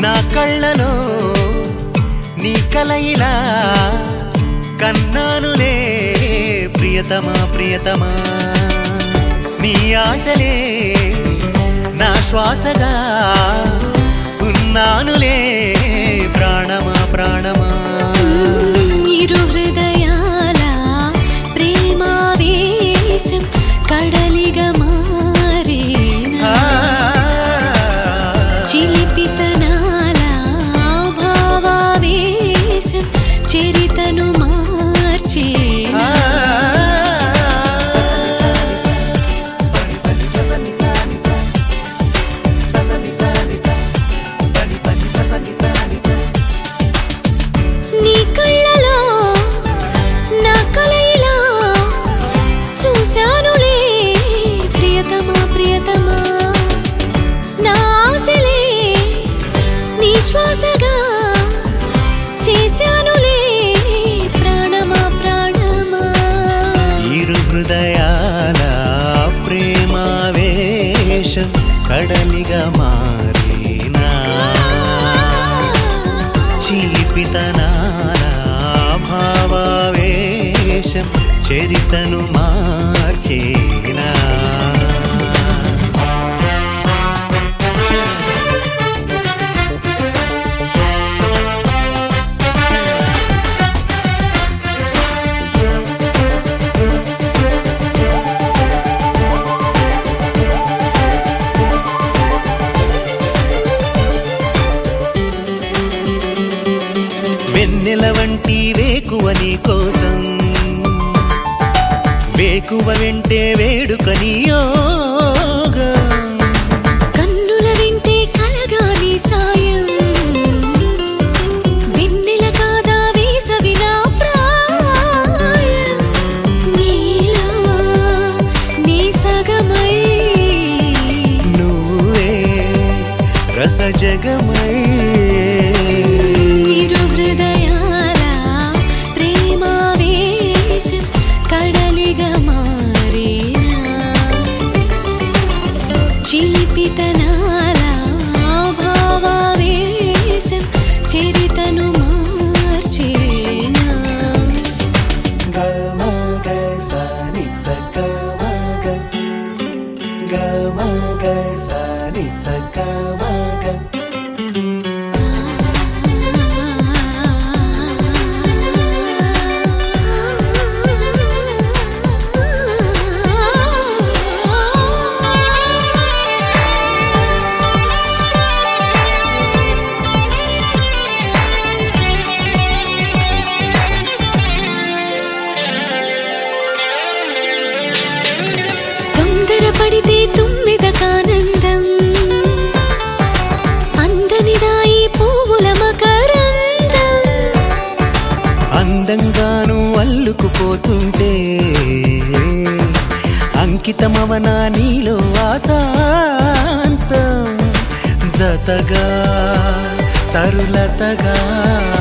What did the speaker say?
నా కళ్ళలో నీ కలయిలా కన్నానులే ప్రియతమా ప్రియతమా నీ ఆశలే నా శ్వాసగా ఉన్నానులే ప్రాణమా ప్రాణమా ఇరు హృదయాల ప్రేమావేశం కడలిగా మారేనా ఆ, చిలిపితనాల భావావేశం చరితను మార్చేనా ఆ. నీ కళ్ళలో నా కలయిలా చూశానులే ప్రియతమా ప్రియతమా నా ఆశలే నీ శ్వాసగా చేశానులే ప్రాణమా ప్రాణమా ఇరు హృదయాల ప్రేమావేశం కడలిగా మారినా చిలిపితనాల భావావేశం చరితను మార్చేనా వెన్నెల వంటి వేకువ నీ కోసం వేకువ వెంటే వేడుక నీ యోగం కన్నుల వింటే కలగాలి సాయం వెన్నెల కాదా వేసవి నా ప్రాయం నీలో నీ సగమై నువ్వే రస జగమై ఇరు హృదయాల ప్రేమావేశం కడలిగా మారేనా చిలిపితనాల భావావేశం చరితను మార్చేనా తొందరపడితే తుమ్మిద కానందం అందనిదాయి పువ్వుల మకరందం అందంగాను అల్లుకుపోతుంటే అంకితమవనా నీలో ఆశాంతం జతగా తరులతగా